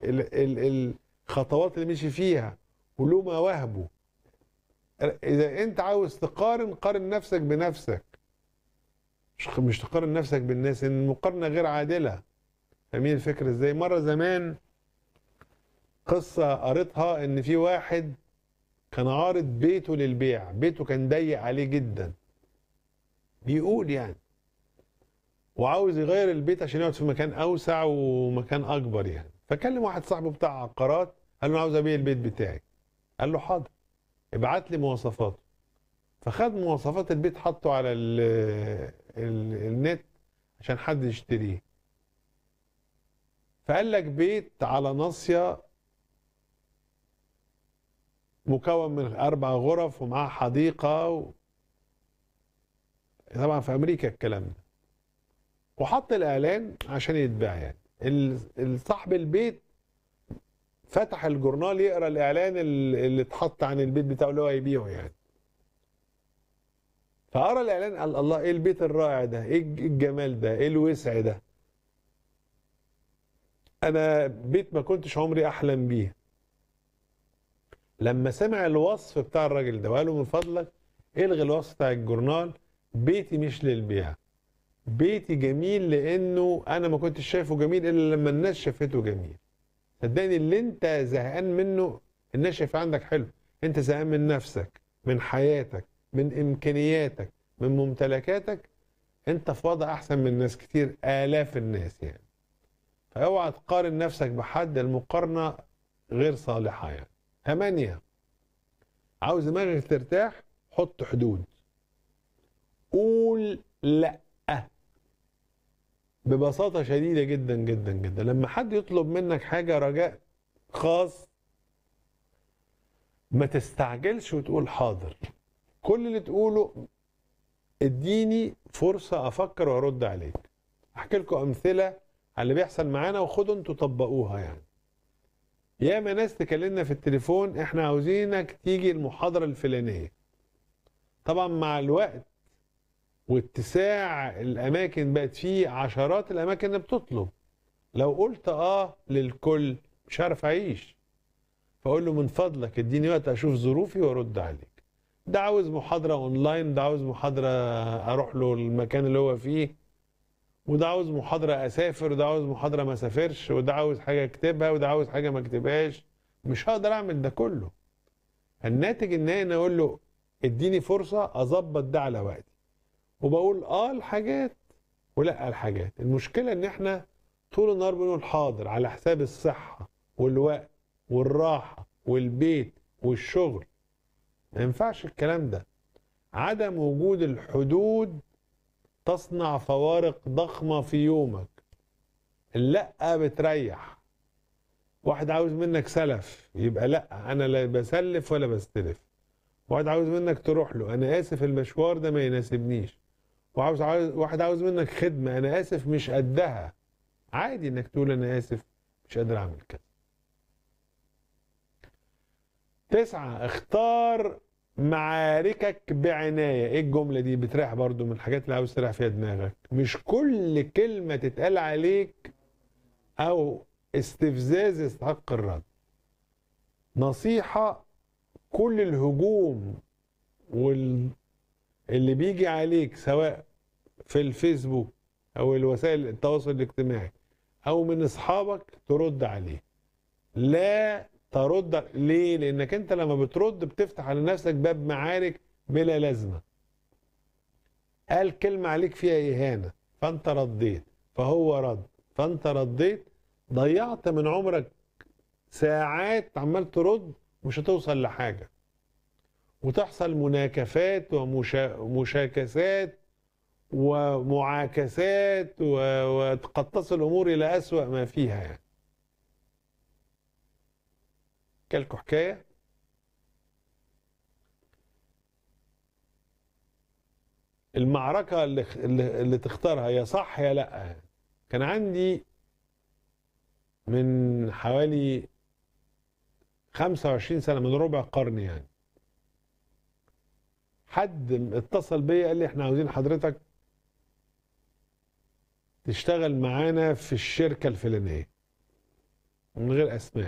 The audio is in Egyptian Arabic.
ال ال الخطوات اللي مشي فيها وله مواهبه اذا انت عاوز تقارن قارن نفسك بنفسك مش مش تقارن نفسك بالناس ان المقارنه غير عادله فاهمين الفكره ازاي مره زمان قصه قريتها ان في واحد كان عارض بيته للبيع بيته كان ضيق عليه جدا بيقول يعني وعاوز يغير البيت عشان يقعد في مكان اوسع ومكان اكبر يعني فكلم واحد صاحبه بتاع عقارات قال له انا عاوز ابيع البيت بتاعي قال له حاضر ابعت لي مواصفاته فخد مواصفات البيت حطه على ال ال النت عشان حد يشتريه فقال لك بيت على ناصية مكون من أربع غرف ومعاه حديقة و... طبعا في أمريكا الكلام ده وحط الإعلان عشان يتباع يعني ال- صاحب البيت فتح الجورنال يقرا الإعلان ال- اللي اتحط عن البيت بتاعه اللي هو هيبيعه يعني فقرا الإعلان قال الله إيه البيت الرائع ده إيه الجمال ده إيه الوسع ده انا بيت ما كنتش عمري احلم بيه لما سمع الوصف بتاع الراجل ده وقال له من فضلك الغي الوصف بتاع الجورنال بيتي مش للبيع بيتي جميل لانه انا ما كنتش شايفه جميل الا لما الناس شافته جميل صدقني اللي انت زهقان منه الناس شايفاه عندك حلو انت زهقان من نفسك من حياتك من امكانياتك من ممتلكاتك انت في وضع احسن من ناس كتير الاف الناس يعني فاوعى تقارن نفسك بحد المقارنة غير صالحة يعني ثمانية عاوز دماغك ترتاح حط حدود قول لا ببساطة شديدة جدا جدا جدا لما حد يطلب منك حاجة رجاء خاص ما تستعجلش وتقول حاضر كل اللي تقوله اديني فرصة افكر وارد عليك احكي لكم امثلة على اللي بيحصل معانا وخدوا انتوا طبقوها يعني ياما ناس تكلمنا في التليفون احنا عاوزينك تيجي المحاضرة الفلانية طبعا مع الوقت واتساع الاماكن بقت فيه عشرات الاماكن اللي بتطلب لو قلت اه للكل مش هعرف اعيش فاقول له من فضلك اديني وقت اشوف ظروفي وارد عليك ده عاوز محاضرة اونلاين ده عاوز محاضرة اروح له المكان اللي هو فيه وده عاوز محاضرة أسافر وده عاوز محاضرة ما أسافرش وده عاوز حاجة أكتبها وده عاوز حاجة ما أكتبهاش مش هقدر أعمل ده كله الناتج النهائي أنا أقول له اديني فرصة أظبط ده على وقتي وبقول آه الحاجات ولا الحاجات المشكلة إن إحنا طول النهار بنقول حاضر على حساب الصحة والوقت والراحة والبيت والشغل ما ينفعش الكلام ده عدم وجود الحدود تصنع فوارق ضخمة في يومك اللا بتريح واحد عاوز منك سلف يبقى لا انا لا بسلف ولا بستلف واحد عاوز منك تروح له انا اسف المشوار ده ما يناسبنيش وعاوز عاوز واحد عاوز منك خدمة انا اسف مش قدها عادي انك تقول انا اسف مش قادر اعمل كده تسعة اختار معاركك بعناية ايه الجملة دي بتريح برضو من الحاجات اللي عاوز تريح فيها دماغك مش كل كلمة تتقال عليك او استفزاز يستحق الرد نصيحة كل الهجوم وال اللي بيجي عليك سواء في الفيسبوك او الوسائل التواصل الاجتماعي او من اصحابك ترد عليه لا ترد ليه؟ لانك انت لما بترد بتفتح على نفسك باب معارك بلا لازمه. قال كلمه عليك فيها اهانه فانت رديت فهو رد فانت رديت ضيعت من عمرك ساعات عمال ترد مش هتوصل لحاجه. وتحصل مناكفات ومشاكسات ومعاكسات وقد تصل الامور الى اسوأ ما فيها يعني. احكي لكم حكايه المعركه اللي اللي تختارها يا صح يا لا كان عندي من حوالي 25 سنه من ربع قرن يعني حد اتصل بيا قال لي احنا عاوزين حضرتك تشتغل معانا في الشركه الفلانيه من غير اسماء